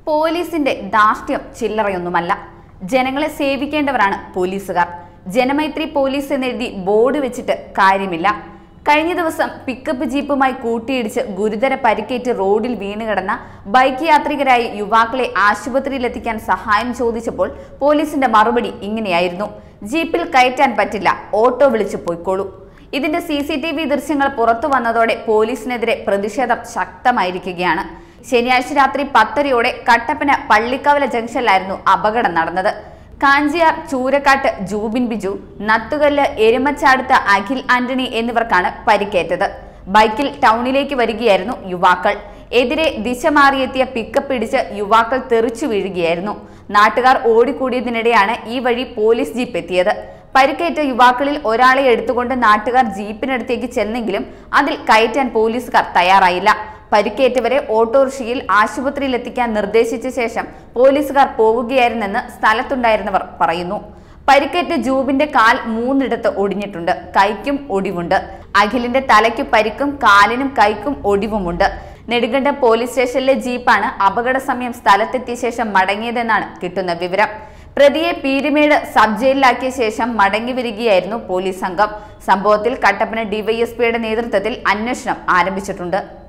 പോലീസിന്റെ ധാർഷ്ട്യം ചില്ലറയൊന്നുമല്ല ജനങ്ങളെ സേവിക്കേണ്ടവരാണ് പോലീസുകാർ ജനമൈത്രി പോലീസ് എന്നെഴുതി ബോർഡ് വെച്ചിട്ട് കാര്യമില്ല കഴിഞ്ഞ ദിവസം പിക്കപ്പ് ജീപ്പുമായി കൂട്ടിയിടിച്ച് ഗുരുതര പരിക്കേറ്റ് റോഡിൽ വീണുകിടന്ന ബൈക്ക് യാത്രികരായി യുവാക്കളെ ആശുപത്രിയിലെത്തിക്കാൻ സഹായം ചോദിച്ചപ്പോൾ പോലീസിന്റെ മറുപടി ഇങ്ങനെയായിരുന്നു ജീപ്പിൽ കയറ്റാൻ പറ്റില്ല ഓട്ടോ വിളിച്ചു പോയിക്കോളൂ ഇതിന്റെ സി സി ടി വി ദൃശ്യങ്ങൾ പുറത്തു വന്നതോടെ പോലീസിനെതിരെ പ്രതിഷേധം ശക്തമായിരിക്കുകയാണ് ശനിയാഴ്ച രാത്രി പത്തരയോടെ കട്ടപ്പന പള്ളിക്കവല ജംഗ്ഷനിലായിരുന്നു അപകടം നടന്നത് കാഞ്ചിയാർ ചൂരക്കാട്ട് ജൂബിൻ ബിജു നത്തുകല്ല് എരുമച്ചാടുത്ത അഖിൽ ആന്റണി എന്നിവർക്കാണ് പരിക്കേറ്റത് ബൈക്കിൽ ടൗണിലേക്ക് വരികയായിരുന്നു യുവാക്കൾ എതിരെ ദിശ മാറിയെത്തിയ പിക്കപ്പ് ഇടിച്ച് യുവാക്കൾ തെറിച്ചു വീഴുകയായിരുന്നു നാട്ടുകാർ ഓടിക്കൂടിയതിനിടെയാണ് ഈ വഴി പോലീസ് ജീപ്പ് എത്തിയത് പരിക്കേറ്റ യുവാക്കളിൽ ഒരാളെ എടുത്തുകൊണ്ട് നാട്ടുകാർ ജീപ്പിനടുത്തേക്ക് ചെന്നെങ്കിലും അതിൽ കയറ്റാൻ പോലീസുകാർ തയ്യാറായില്ല പരിക്കേറ്റവരെ ഓട്ടോറിക്ഷയിൽ ആശുപത്രിയിൽ എത്തിക്കാൻ നിർദ്ദേശിച്ച ശേഷം പോലീസുകാർ പോവുകയായിരുന്നെന്ന് സ്ഥലത്തുണ്ടായിരുന്നവർ പറയുന്നു പരിക്കേറ്റ ജൂബിന്റെ കാൽ മൂന്നിടത്ത് ഒടിഞ്ഞിട്ടുണ്ട് കൈക്കും ഒടിവുണ്ട് അഖിലിന്റെ തലയ്ക്ക് പരിക്കും കാലിനും കൈക്കും ഒടിവുമുണ്ട് നെടുങ്കണ്ടം പോലീസ് സ്റ്റേഷനിലെ ജീപ്പാണ് അപകട സമയം സ്ഥലത്തെത്തിയ ശേഷം മടങ്ങിയതെന്നാണ് കിട്ടുന്ന വിവരം പ്രതിയെ പീരുമേട് സബ് ജയിലിലാക്കിയ ശേഷം മടങ്ങി വരികയായിരുന്നു പോലീസ് സംഘം സംഭവത്തിൽ കട്ടപ്പന ഡിവൈഎസ്പിയുടെ നേതൃത്വത്തിൽ അന്വേഷണം ആരംഭിച്ചിട്ടുണ്ട്